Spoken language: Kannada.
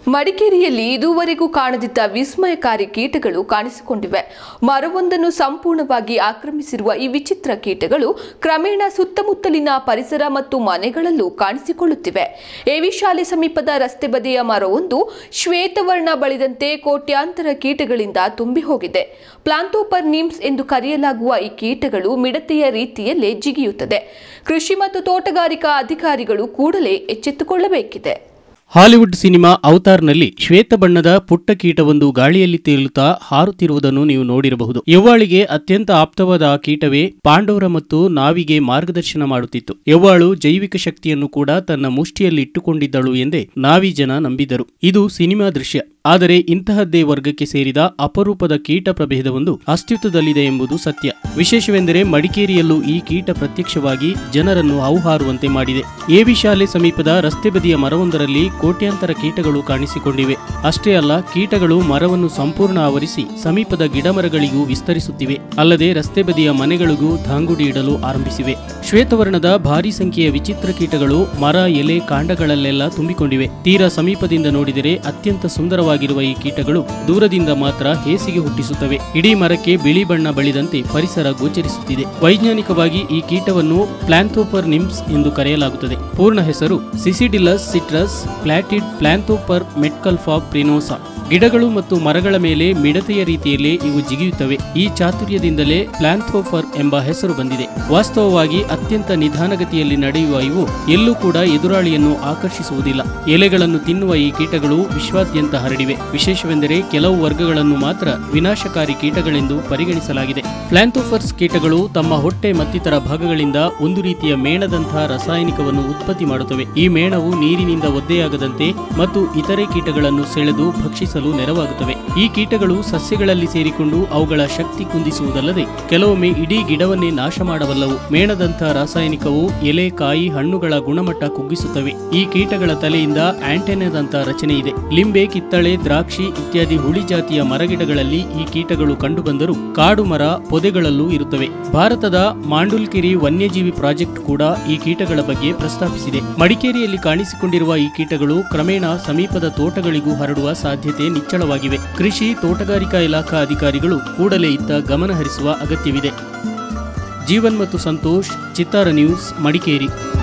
ಮಡಿಕೇರಿಯಲ್ಲಿ ಇದುವರೆಗೂ ಕಾಣದಿದ್ದ ವಿಸ್ಮಯಕಾರಿ ಕೀಟಗಳು ಕಾಣಿಸಿಕೊಂಡಿವೆ ಮರವೊಂದನ್ನು ಸಂಪೂರ್ಣವಾಗಿ ಆಕ್ರಮಿಸಿರುವ ಈ ವಿಚಿತ್ರ ಕೀಟಗಳು ಕ್ರಮೇಣ ಸುತ್ತಮುತ್ತಲಿನ ಪರಿಸರ ಮತ್ತು ಮನೆಗಳಲ್ಲೂ ಕಾಣಿಸಿಕೊಳ್ಳುತ್ತಿವೆ ಎವಿ ಶಾಲೆ ಸಮೀಪದ ರಸ್ತೆ ಬದಿಯ ಮರವೊಂದು ಶ್ವೇತವರ್ಣ ಬಳಿದಂತೆ ಕೋಟ್ಯಾಂತರ ಕೀಟಗಳಿಂದ ತುಂಬಿ ಹೋಗಿದೆ ಪ್ಲಾಂತೋಪರ್ ನಿಮ್ಸ್ ಎಂದು ಕರೆಯಲಾಗುವ ಈ ಕೀಟಗಳು ಮಿಡತೆಯ ರೀತಿಯಲ್ಲೇ ಜಿಗಿಯುತ್ತದೆ ಕೃಷಿ ಮತ್ತು ತೋಟಗಾರಿಕಾ ಅಧಿಕಾರಿಗಳು ಕೂಡಲೇ ಎಚ್ಚೆತ್ತುಕೊಳ್ಳಬೇಕಿದೆ ಹಾಲಿವುಡ್ ಸಿನಿಮಾ ಅವತಾರ್ನಲ್ಲಿ ಶ್ವೇತ ಬಣ್ಣದ ಪುಟ್ಟ ಕೀಟವೊಂದು ಗಾಳಿಯಲ್ಲಿ ತೇಲುತ್ತಾ ಹಾರುತ್ತಿರುವುದನ್ನು ನೀವು ನೋಡಿರಬಹುದು ಯವ್ವಾಳಿಗೆ ಅತ್ಯಂತ ಆಪ್ತವಾದ ಆ ಕೀಟವೇ ಪಾಂಡವರ ಮತ್ತು ನಾವಿಗೆ ಮಾರ್ಗದರ್ಶನ ಮಾಡುತ್ತಿತ್ತು ಯವ್ವಾಳು ಜೈವಿಕ ಶಕ್ತಿಯನ್ನು ಕೂಡ ತನ್ನ ಮುಷ್ಟಿಯಲ್ಲಿ ಇಟ್ಟುಕೊಂಡಿದ್ದಳು ಎಂದೇ ನಾವಿ ಜನ ನಂಬಿದರು ಇದು ಸಿನಿಮಾ ದೃಶ್ಯ ಆದರೆ ಇಂತಹದ್ದೇ ವರ್ಗಕ್ಕೆ ಸೇರಿದ ಅಪರೂಪದ ಕೀಟ ಪ್ರಭೇದವೊಂದು ಅಸ್ತಿತ್ವದಲ್ಲಿದೆ ಎಂಬುದು ಸತ್ಯ ವಿಶೇಷವೆಂದರೆ ಮಡಿಕೇರಿಯಲ್ಲೂ ಈ ಕೀಟ ಪ್ರತ್ಯಕ್ಷವಾಗಿ ಜನರನ್ನು ಹೌಹಾರುವಂತೆ ಮಾಡಿದೆ ಎವಿ ಶಾಲೆ ಸಮೀಪದ ರಸ್ತೆ ಬದಿಯ ಮರವೊಂದರಲ್ಲಿ ಕೋಟ್ಯಾಂತರ ಕೀಟಗಳು ಕಾಣಿಸಿಕೊಂಡಿವೆ ಅಷ್ಟೇ ಅಲ್ಲ ಕೀಟಗಳು ಮರವನ್ನು ಸಂಪೂರ್ಣ ಆವರಿಸಿ ಸಮೀಪದ ಗಿಡಮರಗಳಿಗೂ ವಿಸ್ತರಿಸುತ್ತಿವೆ ಅಲ್ಲದೆ ರಸ್ತೆ ಬದಿಯ ಮನೆಗಳಿಗೂ ಧಾಂಗುಡಿ ಇಡಲು ಆರಂಭಿಸಿವೆ ಶ್ವೇತವರ್ಣದ ಭಾರಿ ಸಂಖ್ಯೆಯ ವಿಚಿತ್ರ ಕೀಟಗಳು ಮರ ಎಲೆ ಕಾಂಡಗಳಲ್ಲೆಲ್ಲ ತುಂಬಿಕೊಂಡಿವೆ ತೀರಾ ಸಮೀಪದಿಂದ ನೋಡಿದರೆ ಅತ್ಯಂತ ಸುಂದರವಾಗಿರುವ ಈ ಕೀಟಗಳು ದೂರದಿಂದ ಮಾತ್ರ ಹೇಸಿಗೆ ಹುಟ್ಟಿಸುತ್ತವೆ ಇಡೀ ಮರಕ್ಕೆ ಬಿಳಿ ಬಣ್ಣ ಬಳಿದಂತೆ ಪರಿಸರ ಗೋಚರಿಸುತ್ತಿದೆ ವೈಜ್ಞಾನಿಕವಾಗಿ ಈ ಕೀಟವನ್ನು ಪ್ಲಾಂಥೋಪರ್ ನಿಮ್ಸ್ ಎಂದು ಕರೆಯಲಾಗುತ್ತದೆ ಪೂರ್ಣ ಹೆಸರು ಸಿಸಿಡಿಲಸ್ ಸಿಟ್ರಸ್ ಪ್ಲಾಟಿಡ್ ಪ್ಲಾಂಥೋಪರ್ ಮೆಟ್ಕಲ್ಫಾ ಪ್ರಿನೋಸಾ ಗಿಡಗಳು ಮತ್ತು ಮರಗಳ ಮೇಲೆ ಮಿಡತೆಯ ರೀತಿಯಲ್ಲೇ ಇವು ಜಿಗಿಯುತ್ತವೆ ಈ ಚಾತುರ್ಯದಿಂದಲೇ ಪ್ಲಾಂಥೋಫರ್ ಎಂಬ ಹೆಸರು ಬಂದಿದೆ ವಾಸ್ತವವಾಗಿ ಅತ್ಯಂತ ನಿಧಾನಗತಿಯಲ್ಲಿ ನಡೆಯುವ ಇವು ಎಲ್ಲೂ ಕೂಡ ಎದುರಾಳಿಯನ್ನು ಆಕರ್ಷಿಸುವುದಿಲ್ಲ ಎಲೆಗಳನ್ನು ತಿನ್ನುವ ಈ ಕೀಟಗಳು ವಿಶ್ವಾದ್ಯಂತ ಹರಡಿವೆ ವಿಶೇಷವೆಂದರೆ ಕೆಲವು ವರ್ಗಗಳನ್ನು ಮಾತ್ರ ವಿನಾಶಕಾರಿ ಕೀಟಗಳೆಂದು ಪರಿಗಣಿಸಲಾಗಿದೆ ಪ್ಲಾಂಥೋಫರ್ಸ್ ಕೀಟಗಳು ತಮ್ಮ ಹೊಟ್ಟೆ ಮತ್ತಿತರ ಭಾಗಗಳಿಂದ ಒಂದು ರೀತಿಯ ಮೇಣದಂತಹ ರಾಸಾಯನಿಕವನ್ನು ಉತ್ಪತ್ತಿ ಮಾಡುತ್ತವೆ ಈ ಮೇಣವು ನೀರಿನಿಂದ ಒದ್ದೆಯಾಗದಂತೆ ಮತ್ತು ಇತರೆ ಕೀಟಗಳನ್ನು ಸೆಳೆದು ಭಕ್ಷಿಸಲು ನೆರವಾಗುತ್ತವೆ ಈ ಕೀಟಗಳು ಸಸ್ಯಗಳಲ್ಲಿ ಸೇರಿಕೊಂಡು ಅವುಗಳ ಶಕ್ತಿ ಕುಂದಿಸುವುದಲ್ಲದೆ ಕೆಲವೊಮ್ಮೆ ಇಡೀ ಗಿಡವನ್ನೇ ನಾಶ ಮಾಡಬಲ್ಲವು ಮೇಣದಂತಹ ರಾಸಾಯನಿಕವು ಎಲೆ ಕಾಯಿ ಹಣ್ಣುಗಳ ಗುಣಮಟ್ಟ ಕುಗ್ಗಿಸುತ್ತವೆ ಈ ಕೀಟಗಳ ತಲೆಯಿಂದ ಆಂಟೆನಾದಂತಹ ರಚನೆ ಇದೆ ಲಿಂಬೆ ಕಿತ್ತಳೆ ದ್ರಾಕ್ಷಿ ಇತ್ಯಾದಿ ಹುಳಿ ಜಾತಿಯ ಮರಗಿಡಗಳಲ್ಲಿ ಈ ಕೀಟಗಳು ಕಂಡುಬಂದರೂ ಕಾಡು ಮರ ಪೊದೆಗಳಲ್ಲೂ ಇರುತ್ತವೆ ಭಾರತದ ಮಾಂಡುಲ್ಕಿರಿ ವನ್ಯಜೀವಿ ಪ್ರಾಜೆಕ್ಟ್ ಕೂಡ ಈ ಕೀಟಗಳ ಬಗ್ಗೆ ಪ್ರಸ್ತಾಪಿಸಿದೆ ಮಡಿಕೇರಿಯಲ್ಲಿ ಕಾಣಿಸಿಕೊಂಡಿರುವ ಈ ಕೀಟಗಳು ಕ್ರಮೇಣ ಸಮೀಪದ ತೋಟಗಳಿಗೂ ಹರಡುವ ಸಾಧ್ಯತೆ ನಿಚ್ಚಳವಾಗಿವೆ ಕೃಷಿ ತೋಟಗಾರಿಕಾ ಇಲಾಖಾ ಅಧಿಕಾರಿಗಳು ಕೂಡಲೇ ಇತ್ತ ಗಮನ ಹರಿಸುವ ಅಗತ್ಯವಿದೆ ಜೀವನ್ ಮತ್ತು ಸಂತೋಷ್ ಚಿತ್ತಾರ ನ್ಯೂಸ್ ಮಡಿಕೇರಿ